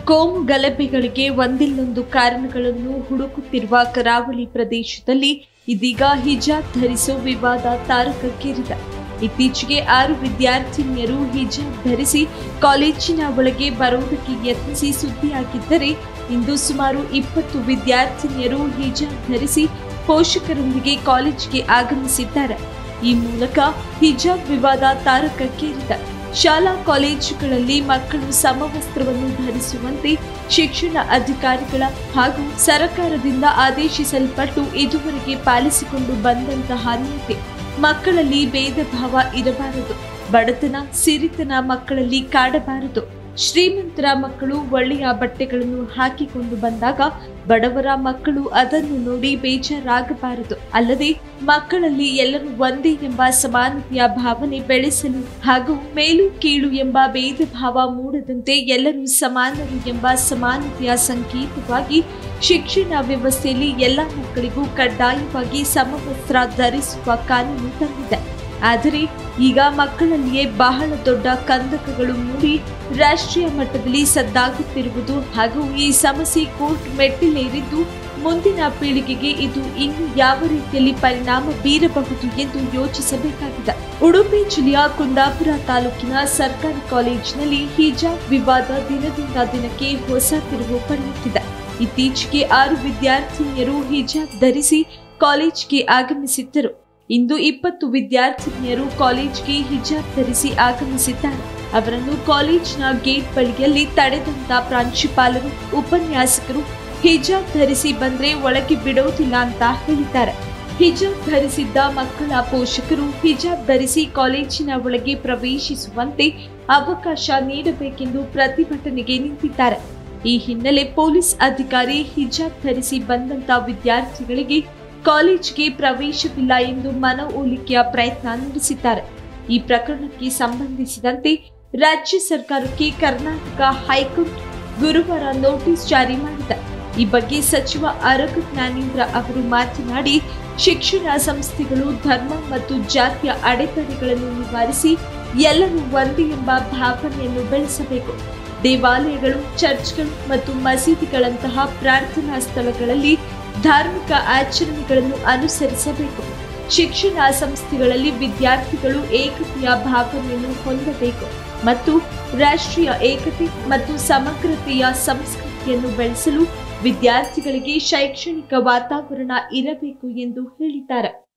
ಕೋಮು ಗಲಭೆಗಳಿಗೆ ಒಂದಿಲ್ಲೊಂದು ಕಾರಣಗಳನ್ನು ಹುಡುಕುತ್ತಿರುವ ಕರಾವಳಿ ಪ್ರದೇಶದಲ್ಲಿ ಇದೀಗ ಹಿಜಾಬ್ ಧರಿಸೋ ವಿವಾದ ತಾರಕಕ್ಕೇರಿದೆ ಇತ್ತೀಚೆಗೆ ಆರು ವಿದ್ಯಾರ್ಥಿನಿಯರು ಹಿಜಾಬ್ ಧರಿಸಿ ಕಾಲೇಜಿನ ಒಳಗೆ ಬರುವುದಕ್ಕೆ ಯತ್ನಿಸಿ ಸುದ್ದಿಯಾಗಿದ್ದರೆ ಇಂದು ಸುಮಾರು ಇಪ್ಪತ್ತು ವಿದ್ಯಾರ್ಥಿನಿಯರು ಹಿಜಾಬ್ ಧರಿಸಿ ಪೋಷಕರೊಂದಿಗೆ ಕಾಲೇಜಿಗೆ ಆಗಮಿಸಿದ್ದಾರೆ ಈ ಮೂಲಕ ಹಿಜಾಬ್ ವಿವಾದ ತಾರಕಕ್ಕೇರಿದೆ ಶಾಲಾ ಕಾಲೇಜುಗಳಲ್ಲಿ ಮಕ್ಕಳು ಸಮವಸ್ತ್ರವನ್ನು ಧರಿಸುವಂತೆ ಶಿಕ್ಷಣ ಅಧಿಕಾರಿಗಳ ಹಾಗೂ ಸರ್ಕಾರದಿಂದ ಆದೇಶಿಸಲ್ಪಟ್ಟು ಇದುವರೆಗೆ ಪಾಲಿಸಿಕೊಂಡು ಬಂದಂತಹ ನೀತಿ ಮಕ್ಕಳಲ್ಲಿ ಭೇದ ಭಾವ ಇರಬಾರದು ಬಡತನ ಸಿರಿತನ ಮಕ್ಕಳಲ್ಲಿ ಕಾಡಬಾರದು ಶ್ರೀಮಂತರ ಮಕ್ಕಳು ಒಳ್ಳೆಯ ಬಟ್ಟೆಗಳನ್ನು ಹಾಕಿಕೊಂಡು ಬಂದಾಗ ಬಡವರ ಮಕ್ಕಳು ಅದನ್ನು ನೋಡಿ ಬೇಜಾರಾಗಬಾರದು ಅಲ್ಲದೆ ಮಕ್ಕಳಲ್ಲಿ ಎಲ್ಲರೂ ಒಂದೇ ಎಂಬ ಸಮಾನತೆಯ ಭಾವನೆ ಬೆಳೆಸಲು ಹಾಗೂ ಮೇಲು ಕೀಳು ಎಂಬ ಭೇದ ಭಾವ ಮೂಡದಂತೆ ಎಲ್ಲರೂ ಸಮಾನರು ಎಂಬ ಸಮಾನತೆಯ ಸಂಕೇತವಾಗಿ ಶಿಕ್ಷಣ ವ್ಯವಸ್ಥೆಯಲ್ಲಿ ಎಲ್ಲ ಮಕ್ಕಳಿಗೂ ಕಡ್ಡಾಯವಾಗಿ ಸಮವಸ್ತ್ರ ಧರಿಸುವ ಕಾನೂನು ತಂದಿದೆ ಆದರೆ ಈಗ ಮಕ್ಕಳಲ್ಲಿಯೇ ಬಹಳ ದೊಡ್ಡ ಕಂದಕಗಳು ಮೂಡಿ ರಾಷ್ಟ್ರೀಯ ಮಟ್ಟದಲ್ಲಿ ಸದ್ದಾಗುತ್ತಿರುವುದು ಹಾಗೂ ಈ ಸಮಸ್ಯೆ ಕೋರ್ಟ್ ಮೆಟ್ಟಿಲೇರಿದ್ದು ಮುಂದಿನ ಪೀಳಿಗೆಗೆ ಇದು ಇನ್ನು ಯಾವ ರೀತಿಯಲ್ಲಿ ಪರಿಣಾಮ ಬೀರಬಹುದು ಎಂದು ಯೋಚಿಸಬೇಕಾಗಿದೆ ಉಡುಪಿ ಜಿಲ್ಲೆಯ ಕುಂದಾಪುರ ತಾಲೂಕಿನ ಸರ್ಕಾರಿ ಕಾಲೇಜಿನಲ್ಲಿ ಹಿಜಾಬ್ ವಿವಾದ ದಿನದಿಂದ ದಿನಕ್ಕೆ ಹೊಸ ತಿರುವು ಪಡೆಯುತ್ತಿದೆ ಇತ್ತೀಚೆಗೆ ಆರು ವಿದ್ಯಾರ್ಥಿನಿಯರು ಹಿಜಾಬ್ ಧರಿಸಿ ಕಾಲೇಜ್ಗೆ ಆಗಮಿಸಿದ್ದರು ಇಂದು ಇಪ್ಪತ್ತು ವಿದ್ಯಾರ್ಥಿನಿಯರು ಕಾಲೇಜ್ಗೆ ಹಿಜಾಬ್ ಧರಿಸಿ ಆಗಮಿಸಿದ್ದಾರೆ ಅವರನ್ನು ಕಾಲೇಜಿನ ಗೇಟ್ ಬಳಿಯಲ್ಲಿ ತಡೆದಂತ ಪ್ರಾಂಶುಪಾಲರು ಉಪನ್ಯಾಸಕರು ಹಿಜಾಬ್ ಧರಿಸಿ ಬಂದ್ರೆ ಒಳಗೆ ಬಿಡೋದಿಲ್ಲ ಅಂತ ಹೇಳಿದ್ದಾರೆ ಹಿಜಾಬ್ ಧರಿಸಿದ್ದ ಮಕ್ಕಳ ಪೋಷಕರು ಹಿಜಾಬ್ ಧರಿಸಿ ಕಾಲೇಜಿನ ಒಳಗೆ ಪ್ರವೇಶಿಸುವಂತೆ ಅವಕಾಶ ನೀಡಬೇಕೆಂದು ಪ್ರತಿಭಟನೆಗೆ ನಿಂತಿದ್ದಾರೆ ಈ ಹಿನ್ನೆಲೆ ಪೊಲೀಸ್ ಅಧಿಕಾರಿ ಹಿಜಾಬ್ ಧರಿಸಿ ಬಂದಂತ ವಿದ್ಯಾರ್ಥಿಗಳಿಗೆ ಕಾಲೇಜ್ಗೆ ಪ್ರವೇಶವಿಲ್ಲ ಎಂದು ಮನವೊಲಿಕೆಯ ಪ್ರಯತ್ನ ನಡೆಸಿದ್ದಾರೆ ಈ ಪ್ರಕರಣಕ್ಕೆ ಸಂಬಂಧಿಸಿದಂತೆ ರಾಜ್ಯ ಸರ್ಕಾರಕ್ಕೆ ಕರ್ನಾಟಕ ಹೈಕೋರ್ಟ್ ಗುರುವಾರ ನೋಟಿಸ್ ಜಾರಿ ಮಾಡಿದೆ ಈ ಬಗ್ಗೆ ಸಚಿವ ಅರಗ ಜ್ಞಾನೇಂದ್ರ ಅವರು ಮಾತನಾಡಿ ಶಿಕ್ಷಣ ಸಂಸ್ಥೆಗಳು ಧರ್ಮ ಮತ್ತು ಜಾತಿಯ ಅಡೆತಡೆಗಳನ್ನು ನಿವಾರಿಸಿ ಎಲ್ಲರೂ ಒಂದೇ ಎಂಬ ಭಾವನೆಯನ್ನು ಬೆಳೆಸಬೇಕು ದೇವಾಲಯಗಳು ಚರ್ಚ್ಗಳು ಮತ್ತು ಮಸೀದಿಗಳಂತಹ ಪ್ರಾರ್ಥನಾ ಸ್ಥಳಗಳಲ್ಲಿ ಧಾರ್ಮಿಕ ಆಚರಣೆಗಳನ್ನು ಅನುಸರಿಸಬೇಕು ಶಿಕ್ಷಣ ಸಂಸ್ಥೆಗಳಲ್ಲಿ ವಿದ್ಯಾರ್ಥಿಗಳು ಏಕತೆಯ ಭಾವನೆಯನ್ನು ಹೊಂದಬೇಕು ಮತ್ತು ರಾಷ್ಟ್ರೀಯ ಏಕತೆ ಮತ್ತು ಸಮಗ್ರತೆಯ ಸಂಸ್ಕೃತಿಯನ್ನು ಬೆಳೆಸಲು ವಿದ್ಯಾರ್ಥಿಗಳಿಗೆ ಶೈಕ್ಷಣಿಕ ವಾತಾವರಣ ಇರಬೇಕು ಎಂದು ಹೇಳಿದ್ದಾರೆ